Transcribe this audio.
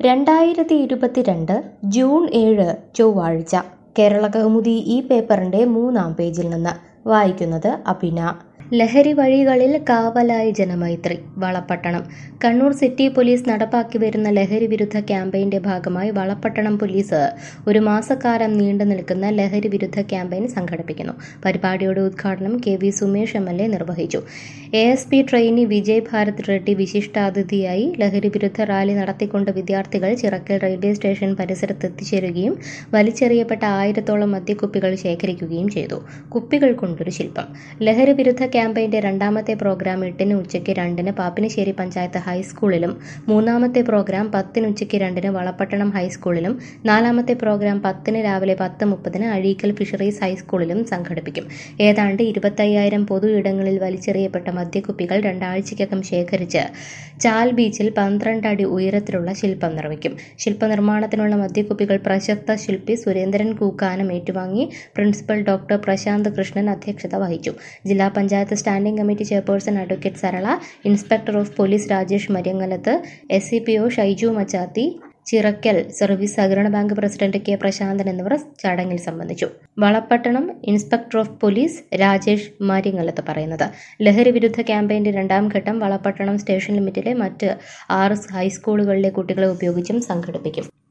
രണ്ടായിരത്തി ഇരുപത്തിരണ്ട് ജൂൺ ഏഴ് ചൊവ്വാഴ്ച കേരള കൗമുദി ഈ പേപ്പറിന്റെ മൂന്നാം പേജിൽ നിന്ന് വായിക്കുന്നത് അഭിന ലഹരി വഴികളിൽ കാവലായി ജനമൈത്രി വളപ്പട്ടണം കണ്ണൂർ സിറ്റി പോലീസ് നടപ്പാക്കി വരുന്ന ലഹരി വിരുദ്ധ ക്യാമ്പയിന്റെ ഭാഗമായി വളപ്പട്ടണം പോലീസ് ഒരു മാസക്കാലം നീണ്ടു നിൽക്കുന്ന ലഹരി വിരുദ്ധ ക്യാമ്പയിൻ സംഘടിപ്പിക്കുന്നു പരിപാടിയുടെ ഉദ്ഘാടനം K V Sumesh M L A നിർവഹിച്ചു A S P trainee Vijay Bharat Reddy വിശിഷ്ടാതിഥിയായി ലഹരി വിരുദ്ധ റാലി നടത്തിക്കൊണ്ട് വിദ്യാർത്ഥികൾ ചിറക്കൽ റെയിൽവേ സ്റ്റേഷൻ പരിസരത്ത് എത്തിച്ചേരുകയും വലിച്ചെറിയപ്പെട്ട ആയിരത്തോളം മദ്യക്കുപ്പികൾ ശേഖരിക്കുകയും ചെയ്തു കുപ്പികൾ കൊണ്ടൊരു ശില്പം ലഹരി വിരുദ്ധ ക്യാമ്പയിന്റെ രണ്ടാമത്തെ പ്രോഗ്രാം എട്ടിന് ഉച്ചയ്ക്ക് രണ്ടിന് പാപ്പിനിശ്ശേരി പഞ്ചായത്ത് ഹൈസ്കൂളിലും മൂന്നാമത്തെ പ്രോഗ്രാം പത്തിന് ഉച്ചയ്ക്ക് രണ്ടിന് വളപ്പട്ടണം ഹൈസ്കൂളിലും നാലാമത്തെ പ്രോഗ്രാം പത്തിന് രാവിലെ പത്ത് മുപ്പതിന് അഴീക്കൽ ഫിഷറീസ് ഹൈസ്കൂളിലും സംഘടിപ്പിക്കും ഏതാണ്ട് ഇരുപത്തയ്യായിരം പൊതു ഇടങ്ങളിൽ വലിച്ചെറിയപ്പെട്ട മദ്യക്കുപ്പികൾ രണ്ടാഴ്ചയ്ക്കകം ശേഖരിച്ച് ചാൽ ബീച്ചിൽ പന്ത്രണ്ട് അടി ഉയരത്തിലുള്ള ശില്പം നിർമ്മിക്കും ശില്പനിർമ്മാണത്തിനുള്ള മദ്യക്കുപ്പികൾ പ്രശസ്ത ശില്പി സുരേന്ദ്രൻ കൂക്കാനം ഏറ്റുവാങ്ങി പ്രിൻസിപ്പൽ ഡോക്ടർ പ്രശാന്ത് കൃഷ്ണൻ അധ്യക്ഷത വഹിച്ചു ജില്ലാ panchayat standing committee chairperson advocate Sarala inspector of police Rajesh Maryangalath S C P O Shaiju Machathi Chirakkal service സഹകരണ ബാങ്ക് പ്രസിഡന്റ് കെ പ്രശാന്തൻ എന്നിവർ ചടങ്ങിൽ സംബന്ധിച്ചു Valapattanam inspector of police Rajesh Maryangalath പറയുന്നത് ലഹരി വിരുദ്ധ ക്യാമ്പയിന്റെ രണ്ടാം ഘട്ടം വളപ്പട്ടണം സ്റ്റേഷൻ ലിമിറ്റിലെ മറ്റ് ആറ് ഹൈസ്കൂളുകളിലെ കുട്ടികളെ ഉപയോഗിച്ചും സംഘടിപ്പിക്കും